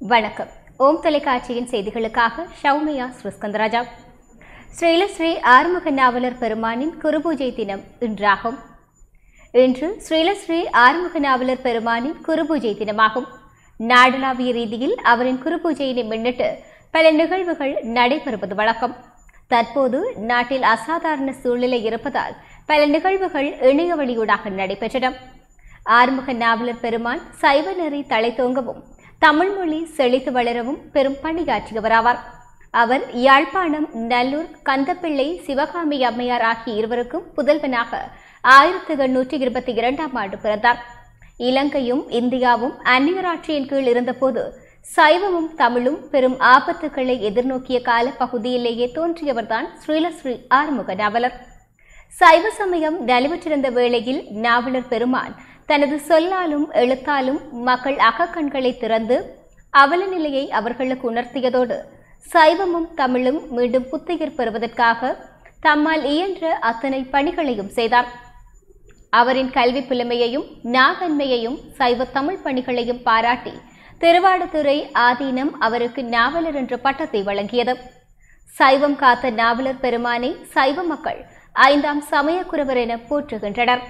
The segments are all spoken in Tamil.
வணக்கம் ஓம் தொலைக்காட்சியின் செய்திகளுக்காக ஷவுமியா ஸ்ரீஸ்கந்தராஜா ஸ்ரீலஸ்ரீ ஆறுமுக நாவலர் பெருமானின் குருபூஜை தினம் இன்றாகும் இன்று ஸ்ரீலஸ்ரீ ஆறுமுக நாவலர் பெருமானின் குருபூஜை தினமாகும் நாடளாவிய ரீதியில் அவரின் குருபூஜையினை முன்னிட்டு பல நிகழ்வுகள் நடைபெறுவது வழக்கம் தற்போது நாட்டில் அசாதாரண சூழ்நிலை இருப்பதால் பல நிகழ்வுகள் இணைய வழியூடாக நடைபெற்றன ஆறுமுக நாவலர் பெருமான் சைவ நெறி தழைத்தோங்கவும் தமிழ் மொழி செழித்து வளரவும் பெரும் பணியாற்றியவராவார் அவர் யாழ்ப்பாணம் நல்லூர் கந்தப்பிள்ளை சிவகாமி அம்மையார் ஆகிய இருவருக்கும் புதல்வனாக ஆயிரத்தி எண்ணூற்றி இருபத்தி இரண்டாம் ஆண்டு பிறந்தார் இலங்கையும் இந்தியாவும் அந்நியராட்சியின் கீழ் இருந்தபோது சைவமும் தமிழும் பெரும் ஆபத்துக்களை எதிர்நோக்கிய கால பகுதியிலேயே தோன்றியவர்தான் ஸ்ரீலஸ்ரீ ஆறுமுக நாவலர் சைவ சமயம் நலிவுற்றிருந்த வேளையில் நாவலர் பெருமான் தனது சொல்லாலும் எழுத்தாலும் மக்கள் அகக்கண்களை திறந்து அவல நிலையை அவர்களுக்கு உணர்த்தியதோடு சைவமும் தமிழும் மீண்டும் புத்துயிர் பெறுவதற்காக தம்மால் இயன்ற அத்தனை பணிகளையும் செய்தார் அவரின் கல்வி புலமையையும் நாகன்மையையும் சைவ தமிழ் பணிகளையும் பாராட்டி திருவாடுதுறை ஆதீனம் அவருக்கு நாவலர் என்ற பட்டத்தை வழங்கியது சைவம் காத்த நாவலர் பெருமானை சைவ மக்கள் ஐந்தாம் சமயக்குறவர் என போற்றுகின்றனர்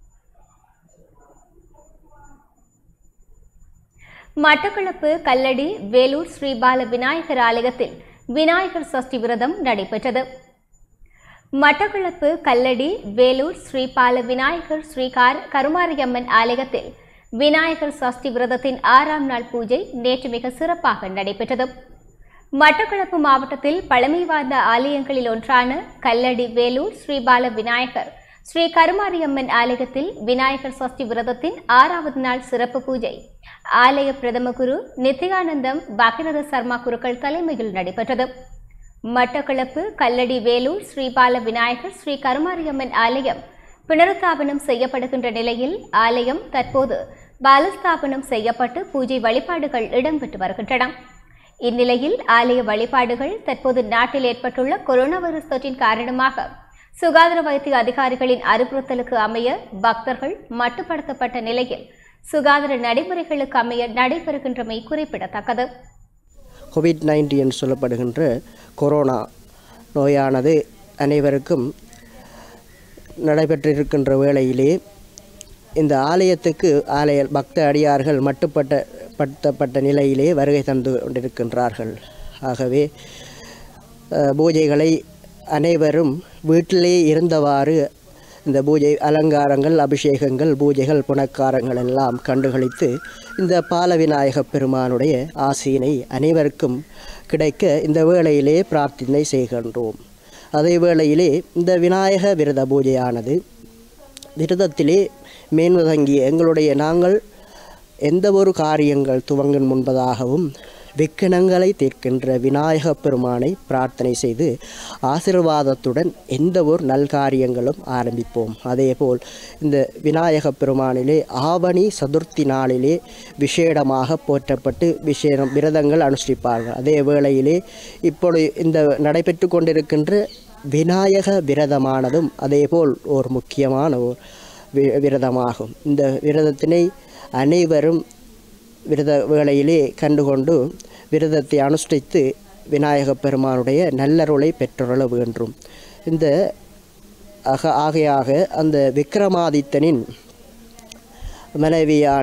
மட்டக்களப்பு கல்லடி வேலூர் ஸ்ரீபால விநாயகர் ஆலயத்தில் விநாயகர் சஷ்டி விரதம் நடைபெற்றது மட்டக்களப்பு கல்லடி வேலூர் ஸ்ரீபால விநாயகர் ஸ்ரீ கார் கருமாரியம்மன் ஆலயத்தில் விநாயகர் சஷ்டி விரதத்தின் ஆறாம் நாள் பூஜை நேற்று மிக சிறப்பாக நடைபெற்றது மட்டக்களப்பு மாவட்டத்தில் பழமை வாய்ந்த ஆலயங்களில் ஒன்றான கல்லடி வேலூர் ஸ்ரீபால விநாயகர் ஸ்ரீ கருமாரியம்மன் ஆலயத்தில் விநாயகர் சஷ்டி விரதத்தின் ஆறாவது நாள் சிறப்பு பூஜை ஆலய பிரதம குரு நித்யானந்தம் பகிரத சர்மா குருக்கள் தலைமையில் நடைபெற்றது மட்டக்களப்பு கல்லடி வேலூர் ஸ்ரீபால விநாயகர் ஸ்ரீ கருமாரியம்மன் ஆலயம் புனருத்தாபனம் செய்யப்படுகின்ற நிலையில் ஆலயம் தற்போது பாலஸ்தாபனம் செய்யப்பட்டு பூஜை வழிபாடுகள் இடம்பெற்று வருகின்றன இந்நிலையில் ஆலய வழிபாடுகள் தற்போது நாட்டில் ஏற்பட்டுள்ள கொரோனா வைரஸ் தொற்றின் காரணமாக சுகாதார வைத்திய அதிகாரிகளின் அறிவுறுத்தலுக்கு அமைய பக்தர்கள் மட்டுப்படுத்தப்பட்ட நிலையில் சுகாதார நடைமுறைகளுக்கு அமைய நடைபெறுகின்றமை குறிப்பிடத்தக்கது கோவிட் நைன்டீன் சொல்லப்படுகின்ற கொரோனா நோயானது அனைவருக்கும் நடைபெற்றிருக்கின்ற வேளையிலே இந்த ஆலயத்துக்கு ஆலய பக்த அடியார்கள் மட்டுப்பட்ட படுத்தப்பட்ட நிலையிலே வருகை தந்து கொண்டிருக்கின்றார்கள் ஆகவே அஹ், பூஜைகளை அனைவரும் வீட்டிலே இருந்தவாறு இந்த பூஜை அலங்காரங்கள் அபிஷேகங்கள் பூஜைகள் புனக்காரங்கள் எல்லாம் கண்டுகளித்து இந்த பாலவிநாயக பெருமானுடைய ஆசீனை அனைவருக்கும் கிடைக்க இந்த வேளையிலே பிரார்த்தனை செய்கின்றோம் அதே வேளையிலே இந்த விநாயக விரத பூஜையானது விரதத்திலே மேன்வதங்கிய எங்களுடைய நாங்கள் எந்த ஒரு காரியங்கள் துவங்கும் முன்பதாகவும் விக்கணங்களை தீர்க்கின்ற விநாயக பெருமானை பிரார்த்தனை செய்து ஆசிர்வாதத்துடன் எந்த ஒரு நல்காரியங்களும் ஆரம்பிப்போம் அதேபோல் இந்த விநாயக பெருமானிலே ஆவணி சதுர்த்தி நாளிலே விசேடமாக போற்றப்பட்டு விசேடம் விரதங்கள் அனுஷ்டிப்பார்கள் அதே வேளையிலே இப்பொழுது இந்த நடைபெற்று கொண்டிருக்கின்ற விநாயக விரதமானதும் அதேபோல் ஒரு முக்கியமான ஒரு வி- விரதமாகும் இந்த விரதத்தினை அனைவரும் விரத வேளையிலே கண்டுகொண்டு விரதத்தை அனுஷ்டித்து விநாயகப் பெருமானுடைய நல்லருளை பெற்றுள்ள வேண்டும் இந்த அக ஆகையாக அந்த விக்ரமாதித்தனின் மனைவியான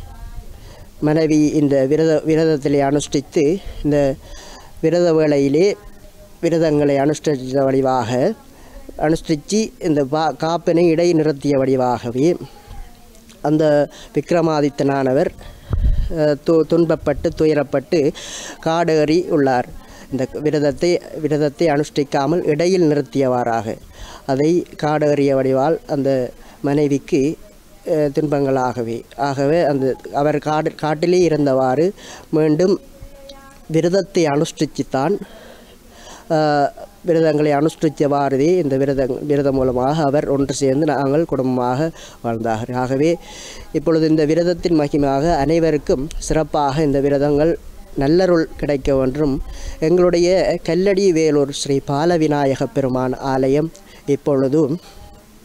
மனைவி இந்த விரத விரதத்திலே அனுஷ்டித்து இந்த விரத வேளையிலே விரதங்களை அனுஷ்டித்த வடிவாக அனுஷ்டித்து இந்த பா காப்பினை இடைநிறுத்திய வடிவாகவே அந்த விக்ரமாதித்தனானவர் அஹ், து துன்பப்பட்டு துயரப்பட்டு காடேறி உள்ளார் இந்த விரதத்தை விரதத்தை அனுஷ்டிக்காமல் இடையில் நிறுத்தியவாறாக அதை காடேறிய வடிவால் அந்த மனைவிக்கு அஹ், துன்பங்களாகவே ஆகவே அந்த அவர் காடு காட்டிலே இருந்தவாறு மீண்டும் விரதத்தை அனுஷ்டித்துத்தான் ஆஹ், விரதங்களை அனுஷ்டித்தவாறே இந்த விரத விரதம் மூலமாக அவர் ஒன்று சேர்ந்து நாங்கள் குடும்பமாக வாழ்ந்தார்கள் ஆகவே இப்பொழுது இந்த விரதத்தின் மகிமையாக அனைவருக்கும் சிறப்பாக இந்த விரதங்கள் நல்லருள் கிடைக்க ஒன்றும் எங்களுடைய கல்லடி வேலூர் ஸ்ரீ பாலவிநாயக பெருமான் ஆலயம் இப்பொழுதும்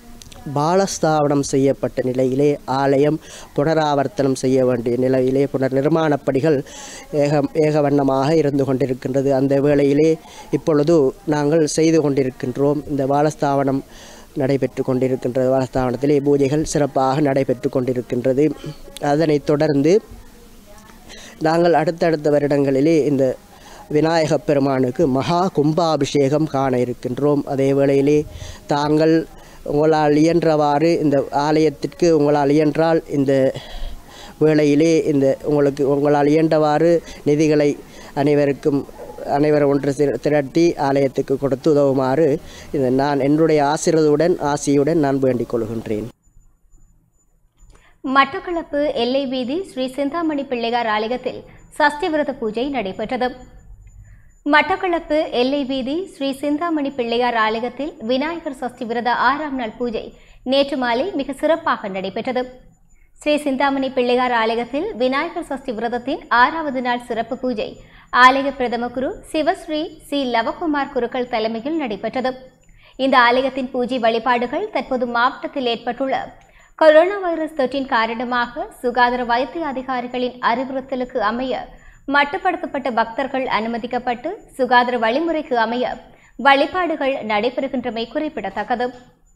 பாலஸ்தாபனம் செய்யப்பட்ட நிலையிலே ஆலயம் புனராவர்த்தனம் செய்ய வேண்டிய நிலையிலே புனர் நிர்மாணப் பணிகள் ஏக ஏகவண்ணமாக இருந்து கொண்டிருக்கின்றது அந்த வேளையிலே இப்பொழுது நாங்கள் செய்து கொண்டிருக்கின்றோம் இந்த பாலஸ்தாபனம் நடைபெற்று கொண்டிருக்கின்றது பாலஸ்தாபனத்திலே பூஜைகள் சிறப்பாக நடைபெற்று கொண்டிருக்கின்றது அதனைத் தொடர்ந்து நாங்கள் அடுத்தடுத்த வருடங்களிலே இந்த விநாயகப் பெருமானுக்கு மகா கும்பாபிஷேகம் காண இருக்கின்றோம் அதே வேளையிலே தாங்கள் உங்களால் இயன்றவாறு இந்த ஆலயத்திற்கு உங்களால் இயன்றால் இந்த வேளையிலே இந்த உங்களுக்கு உங்களால் இயன்றவாறு நிதிகளை அனைவருக்கும் அனைவரும் ஒன்று திர- திரட்டி ஆலயத்துக்கு கொடுத்து உதவுமாறு இந்த நான் என்னுடைய ஆசீர்வதுடன் ஆசியுடன் நான் வேண்டிக் கொள்கின்றேன் மட்டக்களப்பு எல்லை வீதி ஸ்ரீ சிந்தாமணி பிள்ளையார் ஆலயத்தில் சஷ்டி விரத பூஜை நடைபெற்றது மட்டக்களப்பு எல்லை வீதி ஸ்ரீ சிந்தாமணி பிள்ளையார் ஆலயத்தில் விநாயகர் சஷ்டி விரத ஆறாம் நாள் பூஜை நேற்று மாலை மிக சிறப்பாக நடைபெற்றது ஸ்ரீ சிந்தாமணி பிள்ளையார் ஆலயத்தில் விநாயகர் சஷ்டி விரதத்தின் ஆறாவது நாள் சிறப்பு பூஜை ஆலய பிரதம குரு சிவஸ்ரீ சி லவகுமார் குருக்கள் தலைமையில் நடைபெற்றது இந்த ஆலயத்தின் பூஜை வழிபாடுகள் தற்போது மாவட்டத்தில் ஏற்பட்டுள்ள கொரோனா வைரஸ் தொற்றின் காரணமாக சுகாதார வைத்திய அதிகாரிகளின் அறிவுறுத்தலுக்கு அமைய மட்டுப்படுத்தப்பட்ட பக்தர்கள் அனுமதிக்கப்பட்டு சுகாதார வழிமுறைக்கு அமைய வழிபாடுகள் நடைபெறுகின்றமை குறிப்பிடத்தக்கது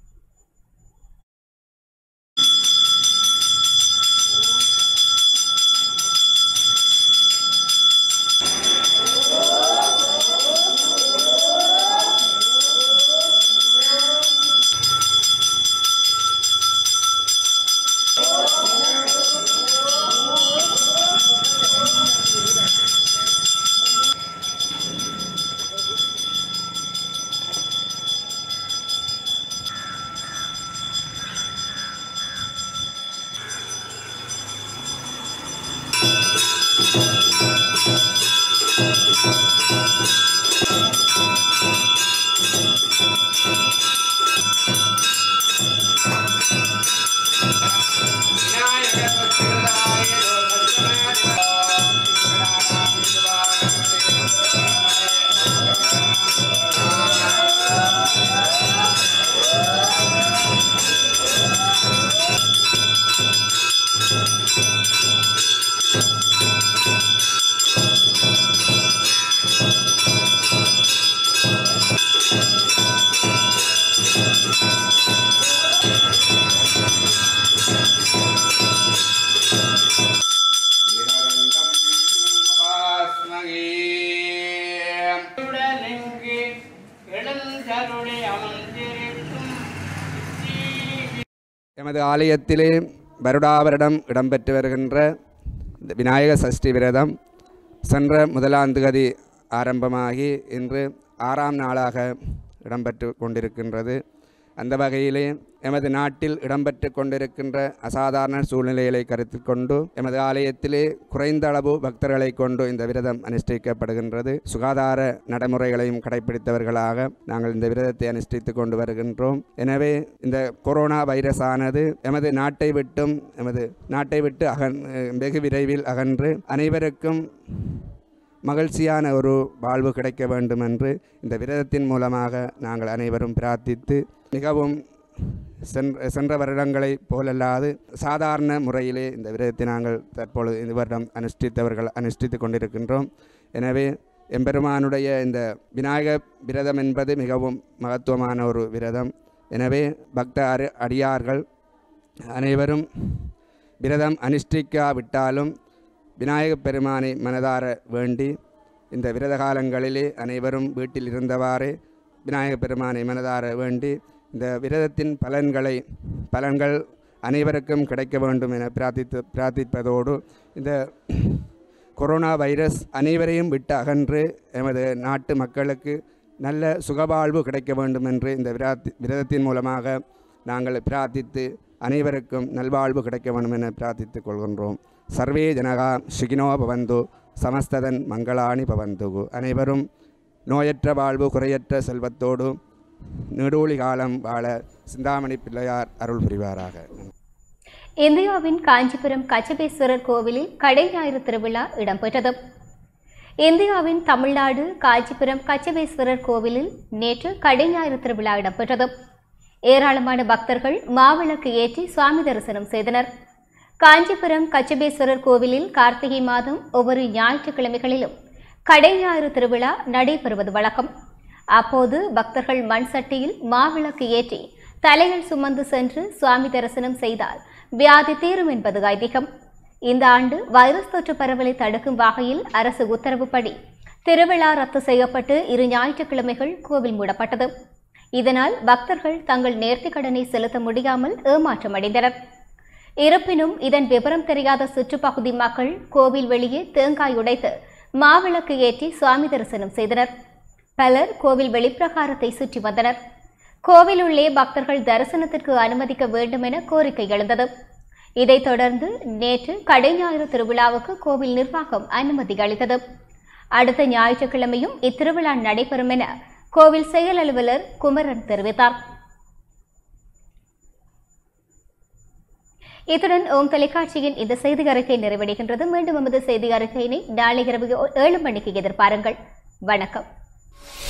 இரண்டம் வாஸ்மகே உடனெங்கு எழுந்தருளி அமர்ந்திருக்கும் எமது ஆலயத்திலே வருடா வருடம் இடம்பெற்று வருகின்ற இந்த விநாயக சஷ்டி விரதம் சென்ற முதலாம் தேதி ஆரம்பமாகி இன்று ஆறாம் நாளாக இடம்பெற்று கொண்டிருக்கின்றது அந்த வகையிலே எமது நாட்டில் இடம்பெற்று கொண்டிருக்கின்ற அசாதாரண சூழ்நிலைகளை கருத்தில் கொண்டு எமது ஆலயத்திலே குறைந்த அளவு பக்தர்களை கொண்டு இந்த விரதம் அனுஷ்டிக்கப்படுகின்றது சுகாதார நடைமுறைகளையும் கடைபிடித்தவர்களாக நாங்கள் இந்த விரதத்தை அனுஷ்டித்து கொண்டு வருகின்றோம் எனவே இந்த கொரோனா வைரஸ் ஆனது எமது நாட்டை விட்டும் எமது நாட்டை விட்டு அகன் வெகு விரைவில் அகன்று அனைவருக்கும் மகிழ்ச்சியான ஒரு வாழ்வு கிடைக்க வேண்டும் என்று இந்த விரதத்தின் மூலமாக நாங்கள் அனைவரும் பிரார்த்தித்து மிகவும் சென்ற சென்ற வருடங்களைப் போலல்லாது சாதாரண முறையிலே இந்த விரதத்தை நாங்கள் தற்பொழுது இந்த வருடம் அனுஷ்டித்தவர்கள் அனுஷ்டித்து கொண்டிருக்கின்றோம் எனவே எம்பெருமானுடைய இந்த விநாயக விரதம் என்பது மிகவும் மகத்துவமான ஒரு விரதம் எனவே பக்த அரு அடியார்கள் அனைவரும் விரதம் அனுஷ்டிக்காவிட்டாலும் விநாயகப் பெருமானை மனதார வேண்டி இந்த விரத காலங்களிலே அனைவரும் வீட்டில் இருந்தவாறே விநாயகப் பெருமானை மனதார வேண்டி இந்த விரதத்தின் பலன்களை பலன்கள் அனைவருக்கும் கிடைக்க வேண்டும் என பிரார்த்தித்து பிரார்த்திப்பதோடு இந்த கொரோனா வைரஸ் அனைவரையும் விட்டு அகன்று எமது நாட்டு மக்களுக்கு நல்ல சுகவாழ்வு கிடைக்க வேண்டும் என்று இந்த விராத்தி விரதத்தின் மூலமாக நாங்கள் பிரார்த்தித்து அனைவருக்கும் நல்வாழ்வு கிடைக்க வேண்டும் என பிரார்த்தித்துக் கொள்கின்றோம் சர்வே ஜனகா சுகினோ பவந்து சமஸ்ததன் மங்களாணி பவந்துகு அனைவரும் நோயற்ற வாழ்வு குறையற்ற செல்வத்தோடு நெடூழி காலம் வாழ சிந்தாமணி பிள்ளையார் அருள் புரிவாராக இந்தியாவின் காஞ்சிபுரம் கச்சபேஸ்வரர் கோவிலில் கடை ஞாயிறு திருவிழா இடம்பெற்றது இந்தியாவின் தமிழ்நாடு காஞ்சிபுரம் கச்சபேஸ்வரர் கோவிலில் நேற்று கடை ஞாயிறு திருவிழா இடம்பெற்றது ஏராளமான பக்தர்கள் மாவிளக்கு ஏற்றி சுவாமி தரிசனம் செய்தனர் காஞ்சிபுரம் கச்சபேஸ்வரர் கோவிலில் கார்த்திகை மாதம் ஒவ்வொரு ஞாயிற்றுக்கிழமைகளிலும் கடை ஞாயிறு திருவிழா நடைபெறுவது வழக்கம் அப்போது பக்தர்கள் மண் சட்டியில் மாவிளக்கு ஏற்றி தலையில் சுமந்து சென்று சுவாமி தரிசனம் செய்தால் வியாதி தீரும் என்பது ஐதீகம் இந்த ஆண்டு வைரஸ் தொற்று பரவலை தடுக்கும் வகையில் அரசு உத்தரவுப்படி திருவிழா ரத்து செய்யப்பட்டு இரு ஞாயிற்றுக்கிழமைகள் கோவில் மூடப்பட்டது இதனால் பக்தர்கள் தங்கள் நேர்த்திக் கடனை செலுத்த முடியாமல் ஏமாற்றம் அடைந்தனர் இருப்பினும் இதன் விவரம் தெரியாத சுற்றுப்பகுதி மக்கள் கோவில் வெளியே தேங்காய் உடைத்து மாவிளக்கு ஏற்றி சுவாமி தரிசனம் செய்தனர் பலர் கோவில் வெளிப்பிரகாரத்தை சுற்றி வந்தனர் கோவில் உள்ளே பக்தர்கள் தரிசனத்திற்கு அனுமதிக்க வேண்டும் என கோரிக்கை எழுந்தது இதைத் தொடர்ந்து நேற்று கடை ஞாயிறு திருவிழாவுக்கு கோவில் நிர்வாகம் அனுமதி அளித்தது அடுத்த ஞாயிற்றுக்கிழமையும் இத்திருவிழா நடைபெறும் என கோவில் செயல் அலுவலர் குமரன் தெரிவித்தார் இத்துடன் ஓம் தொலைக்காட்சியின் இந்த செய்தி அறிக்கை நிறைவடைகின்றது மீண்டும் நமது செய்தி அறிக்கையினை நாளை இரவு ஏழு மணிக்கு எதிர்பாருங்கள் வணக்கம்